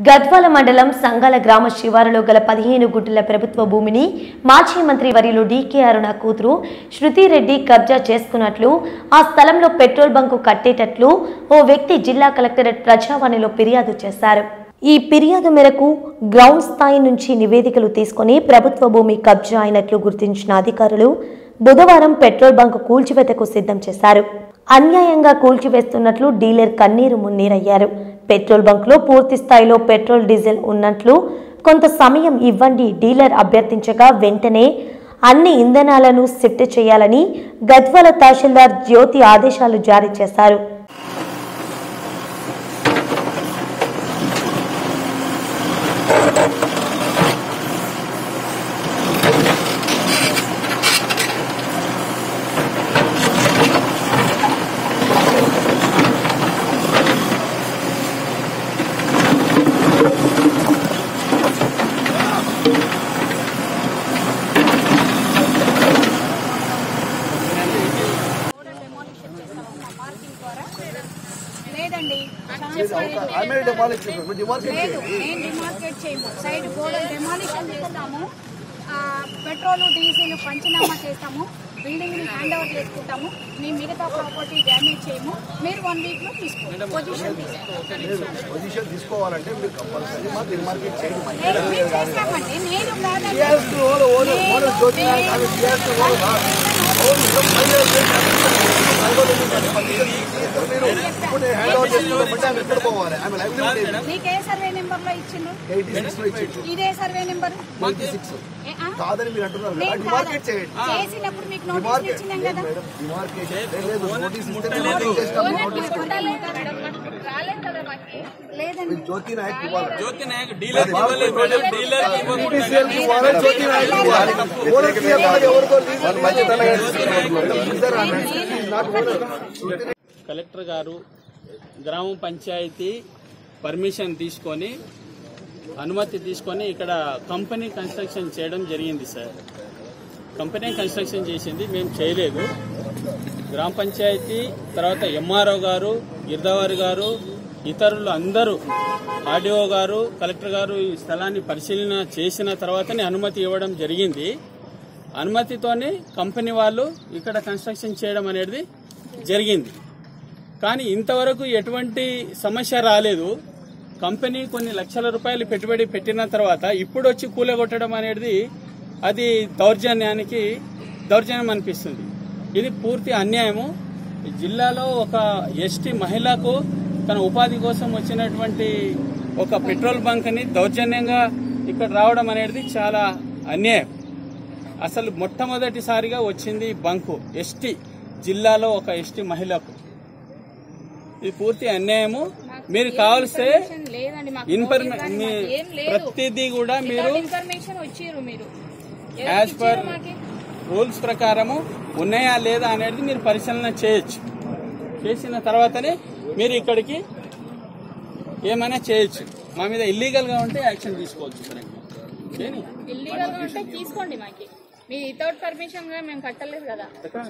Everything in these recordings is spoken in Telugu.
గద్వాల మండలం సంగాల గ్రామ శివారులో గల పదిహేను గుంటల ప్రభుత్వ భూమిని మాజీ మంత్రి వర్యులు డీకే అరుణ కూతురు శృతిరెడ్డి కబ్జా చేసుకున్నట్లు ఆ స్థలంలో పెట్రోల్ బంకు కట్టేటట్లు ఓ వ్యక్తి జిల్లా కలెక్టరేట్ ప్రజావాణిలో ఫిర్యాదు చేశారు ఈ ఫిర్యాదు మేరకు గ్రౌండ్ స్థాయి నుంచి నివేదికలు తీసుకొని ప్రభుత్వ భూమి కబ్జా అయినట్లు గుర్తించిన అధికారులు బుధవారం పెట్రోల్ బంక్ కూల్చివేతకు సిద్ధం చేశారు అన్యాయంగా కూల్చివేస్తున్నట్లు డీలర్ కన్నీరు మున్నీరయ్యారు పెట్రోల్ బంక్లో పూర్తి స్థాయిలో పెట్రోల్ డీజిల్ ఉన్నట్లు కొంత సమయం ఇవ్వండి డీలర్ అభ్యర్థించగా వెంటనే అన్ని ఇంధనాలను షిఫ్ట్ చేయాలని గద్వాల తహసీల్దార్ జ్యోతి ఆదేశాలు జారీ చేశారు లేదండి ఆమె డిమాలిష్ చేస్తారు డిమాలిష్ లేదు నేను డిమార్కెట్ చేయము సైడ్ గోడ డెమాలిషన్ చేస్తాము ఆ, పెట్రోల్ డీజిల్ పంచనామా చేస్తాము బిల్డింగ్ ని హ్యాండ్ ఓవర్ చేసుకుంటాము మీ మిగతా ప్రాపర్టీ డ్యామేజ్ చేయము మీరు వన్ వీక్ లో తీసుకోండి పొజిషన్ తీసుకోండి పొజిషన్ తీసుకోవాలంటే మీరు కంపల్సరీ మాకు డిమార్కెట్ చేయండి మా నేను మేము చేస్తామండి నేను కాదండి Yes, ఓలు, ఓలు, ఓలు, జ్యోతి నాయక్ కాదు, yes, ఓలు, రా. ఓలు, ఇదో పని చేస్తే నలుగురు ఉంటారు. మరి మీరు ఇప్పుడు నేను హ్యాండ్ ఓవర్ చేసుకుంటామంటే ఆమె ఎక్కడ పోవాలి ఆమె లైవ్లీహుడ్ ఏంటి? మీకు ఏ సర్వే నెంబర్ లో ఇచ్చిండ్రు 86 లో ఇచ్చిండు. ఇదే సర్వే నెంబర్ 26. కాదని మీరు అంటున్నారు కదా నేను డిమార్కెట్ చేయండి కాదు. చేసినప్పుడు మీకు నోటీస్ డిమార్కెట్ ఇచ్చినాం కదా మేడం డిమార్కెట్ లేదు నోటీస్ ఇస్తే డిమార్కెట్ చేస్తాం నోటీస్ లేదండి జ్యోతి నాయక్ ఇవ్వాలి జ్యోతి నాయక్ డీలర్ ఇవ్వలేదు మేడం డీలర్ ఇవ్వకుండా DPCL కి ఇవ్వాలి, జ్యోతి నాయక్ ఇవ్వాలి. ఓనర్ కి ఇవ్వాలి, ఎవరికో డీజిల్ నాకు ఓనర్. కలెక్టర్ గారు గ్రామ పంచాయతీ పర్మిషన్ తీసుకొని అనుమతి తీసుకొని ఇక్కడ కంపెనీ కన్స్ట్రక్షన్ చేయడం జరిగింది సార్ కంపెనీ కన్స్ట్రక్షన్ చేసింది మేము చేయలేదు గ్రామ పంచాయతీ తర్వాత ఎంఆర్ఓ గారు గిర్దావారి గారు ఇతరులు అందరూ ఆర్డీఓ గారు కలెక్టర్ గారు ఈ స్థలాన్ని పరిశీలన చేసిన తర్వాతనే అనుమతి ఇవ్వడం జరిగింది అనుమతితోనే కంపెనీ వాళ్ళు ఇక్కడ కన్స్ట్రక్షన్ చేయడం అనేది జరిగింది కానీ ఇంతవరకు ఎటువంటి సమస్య రాలేదు కంపెనీ కొన్ని లక్షల రూపాయలు పెట్టుబడి పెట్టిన తర్వాత ఇప్పుడు వచ్చి కూలగొట్టడం అనేది అది దౌర్జన్యానికి దౌర్జన్యం అనిపిస్తుంది ఇది పూర్తి అన్యాయము ఈ జిల్లాలో ఒక ఎస్టీ మహిళకు తన ఉపాధి కోసం వచ్చినటువంటి ఒక పెట్రోల్ బంక్ని దౌర్జన్యంగా ఇక్కడ రావడం అనేది చాలా అన్యాయం అసలు మొట్టమొదటిసారిగా వచ్చింది ఈ బంకు ఎస్టీ జిల్లాలో ఒక ఎస్టీ మహిళకు ఇది పూర్తి అన్యాయము మీరు కావాల్సే లేదండి మాకు ఇన్ఫర్మే notice కానీ మాకు ఏం లేదు ప్రతిదీ కూడా మీరు ఇన్ఫర్మేషన్ వచ్చిర్రు మీరు యాజ్ పర్ రూల్స్ ప్రకారము ఉన్నాయా లేదా అనేది మీరు పరిశీలన చేయొచ్చు చేసిన తర్వాతనే మీరు ఇక్కడికి ఏమైనా చేయొచ్చు మా మీద ఇల్లీగల్ గా ఉంటే యాక్షన్ తీసుకోవచ్చు సార్ ఏని? ఇల్లీగల్ గా ఉంటే తీసుకోండి మాకి మీ వితౌట్ పర్మిషన్ గా మేము కట్టలేదు కదా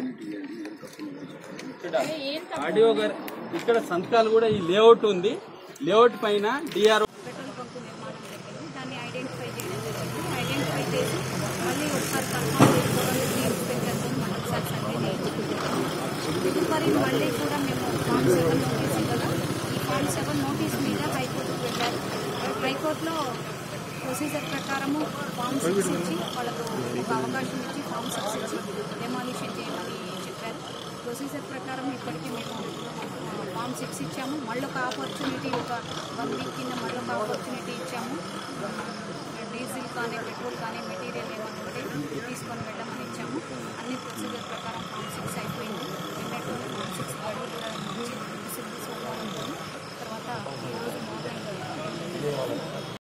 ఇక్కడ ఆడియో గారు ఇక్కడ సంతకాలు కూడా ఈ లేఅవుట్ ఉంది లేఅవుట్ పైన డిఆర్ పెట్రోల్ బంకు నిర్మాణం జరిగింది దాన్ని ఐడెంటిఫై చేయడం జరిగింది ఐడెంటిఫై చేసి మళ్ళీ ఒకసారి కన్ఫర్మ్ చేసుకోవడం ఇన్స్పెక్టర్తో మనం ఒకసారి సర్వే చేయించుకుంటాం మరి మళ్ళీ కూడా మేము ఫామ్ సెవెన్ నోటీస్ కదా ఈ ఫామ్ సెవెన్ నోటీస్ మీద హైకోర్టుకు వెళ్ళారు హైకోర్టులో ప్రొసీజర్ ప్రకారము ఫామ్ సిక్స్ ఇచ్చి వాళ్ళకు ఒక అవకాశం ఇచ్చి ఫామ్ సిక్స్ ఇచ్చి డెమాలిషన్ చేయమని చెప్పారు ప్రొసీజర్ ప్రకారం ఇప్పటికీ మేము ఆ, ఫామ్ సిక్స్ ఇచ్చాము మళ్ళీ ఒక ఆపర్చునిటీ ఒక వన్ వీక్ కింద మళ్ళీ ఒక ఆపర్చునిటీ ఇచ్చాము డీజిల్ కానీ పెట్రోల్ కానీ మెటీరియల్ ఏమైనా ఉంటే తీసుకొని వెళ్ళమని ఇచ్చాము అన్ని ప్రొసీజర్ ప్రకారం ఫామ్ సిక్స్